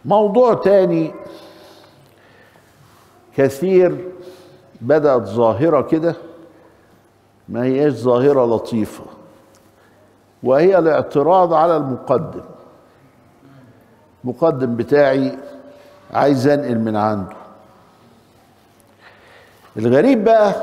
موضوع تاني كثير بدأت ظاهرة كده ما هياش ظاهرة لطيفة وهي الاعتراض على المقدم المقدم بتاعي عايز انقل من عنده الغريب بقى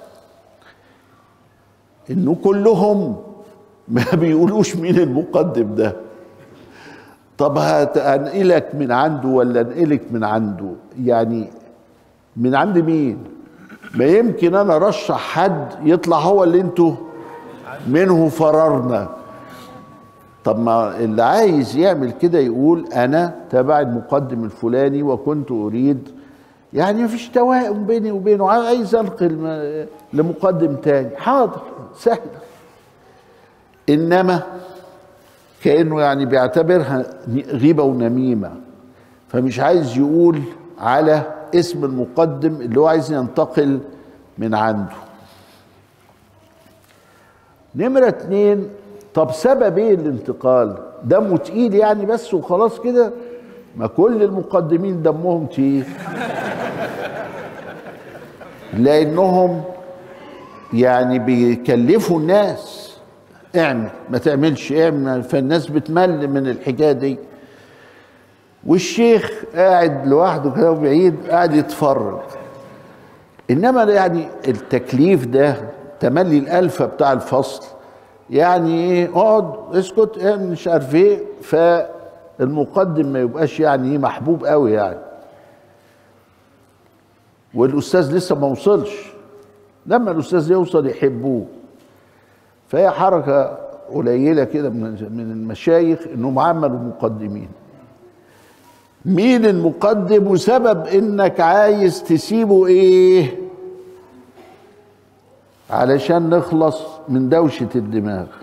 انه كلهم ما بيقولوش مين المقدم ده طب هنقلك من عنده ولا انقلك من عنده يعني من عند مين ما يمكن انا ارشح حد يطلع هو اللي انتوا منه فررنا طب ما اللي عايز يعمل كده يقول انا تابع المقدم الفلاني وكنت اريد يعني مفيش توائم بيني وبينه عايز انقل لمقدم تاني حاضر سهل انما كانه يعني بيعتبرها غيبه ونميمه فمش عايز يقول على اسم المقدم اللي هو عايز ينتقل من عنده نمرة اتنين طب سبب ايه الانتقال دمه تقيل يعني بس وخلاص كده ما كل المقدمين دمهم تقيل لانهم يعني بيكلفوا الناس اعمل ما تعملش اعمل فالناس بتمل من الحكايه دي والشيخ قاعد لوحده كده بعيد قاعد يتفرج انما يعني التكليف ده تملي الالفه بتاع الفصل يعني ايه اقعد اسكت ايه مش عارف ايه فالمقدم ما يبقاش يعني ايه محبوب قوي يعني والاستاذ لسه ما وصلش لما الاستاذ يوصل يحبوه فهي حركه قليله كده من المشايخ انهم عملوا مقدمين مين المقدم وسبب انك عايز تسيبه ايه علشان نخلص من دوشة الدماغ